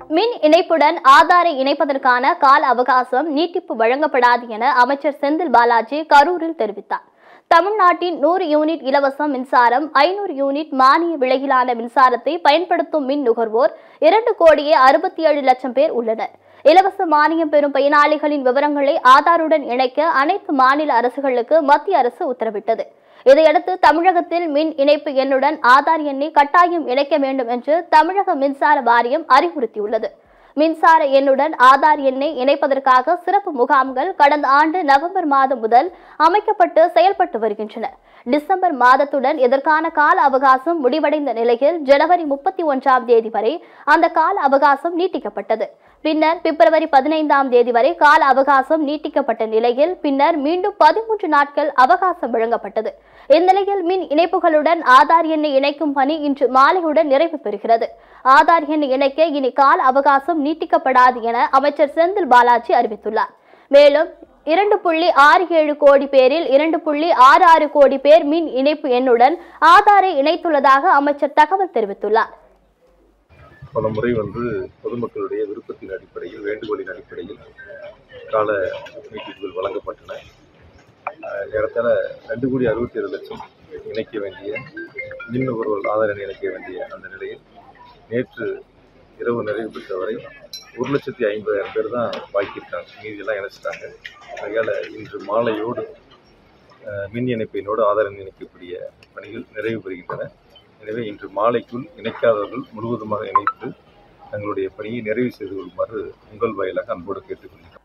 மின் இணைப்புடன் ஆதாரை இணைப்பதற்கான கால அவகாசம் நீட்டிப்பு வழங்கப்படாது என அமைச்சர் செந்தில் பாலாஜி கரூரில் தெரிவித்தார் தமிழ்நாட்டின் நூறு யூனிட் இலவச மின்சாரம் ஐநூறு யூனிட் மானிய விலையிலான மின்சாரத்தை பயன்படுத்தும் மின் நுகர்வோர் இரண்டு கோடியே அறுபத்தி ஏழு லட்சம் பேர் உள்ளனர் இலவச மானியம் பெறும் பயனாளிகளின் விவரங்களை ஆதாருடன் இணைக்க அனைத்து மாநில அரசுகளுக்கு மத்திய அரசு உத்தரவிட்டது இதையடுத்து தமிழகத்தில் மின் இணைப்பு எண்ணுடன் ஆதார் எண்ணை கட்டாயம் இணைக்க வேண்டும் என்று தமிழக மின்சார வாரியம் அறிவுறுத்தியுள்ளது மின்சார எண்ணுடன் ஆதார் எண்ணை இணைப்பதற்காக சிறப்பு முகாம்கள் கடந்த ஆண்டு நவம்பர் மாதம் முதல் அமைக்கப்பட்டு செயல்பட்டு வருகின்றன டிசம்பர் மாதத்துடன் இதற்கான கால அவகாசம் முடிவடைந்த நிலையில் ஜனவரி முப்பத்தி ஒன்றாம் தேதி வரை அந்த கால அவகாசம் நீட்டிக்கப்பட்டது பின்னர் பிப்ரவரி பதினைந்தாம் தேதி வரை கால அவகாசம் நீட்டிக்கப்பட்ட நிலையில் பின்னர் மீண்டும் பதிமூன்று நாட்கள் அவகாசம் வழங்கப்பட்டது இந்நிலையில் மின் இணைப்புகளுடன் ஆதார் எண்ணை இணைக்கும் பணி இன்று மாலையுடன் நிறைவு பெறுகிறது ஆதார் எண்ணை இணைக்க இனி கால அவகாசம் நீட்டிக்கப்படாது என அமைச்சர் செந்தில் பாலாஜி அறிவித்துள்ளார் மேலும் இரண்டு புள்ளி ஆறு ஏழு கோடி பேரில் இரண்டு புள்ளி ஆறு ஆறு கோடி பேர் மின் இணைப்பு எண்ணுடன் ஆதாரை இணைத்துள்ளதாக அமைச்சர் தகவல் தெரிவித்துள்ளார் பல முறை வந்து பொதுமக்களுடைய விருப்பத்தின் அடிப்படையில் வேண்டுகோளின் அடிப்படையில் கால நீட்டிப்புகள் வழங்கப்பட்டன அஹ் ஏறத்தாழ ரெண்டு கோடி அறுபத்தி ஏழு லட்சம் இணைக்க வேண்டிய மின் நுகர்வோர் ஆதார எண் இணைக்க வேண்டிய அந்த நிலையில் நேற்று இரவு நிறைவு பெற்ற வரை ஒரு லட்சத்தி ஐம்பதாயிரம் பேர் தான் பாக்கி இருக்காங்க மீதியெல்லாம் இணைச்சிட்டாங்க அதனால் இன்று மாலையோடு அஹ், மின் இணைப்பினோடு ஆதார எண் இணைக்கக்கூடிய பணிகள் நிறைவு பெறுகின்றன எனவே இன்று மாலைக்குள் இணைக்காதவர்கள் முழுவதுமாக இணைத்து தங்களுடைய பணியை நிறைவு செய்து கொள்ளுமாறு உங்கள் வாயிலாக அன்போடு கேட்டுக்கொள்கிறோம்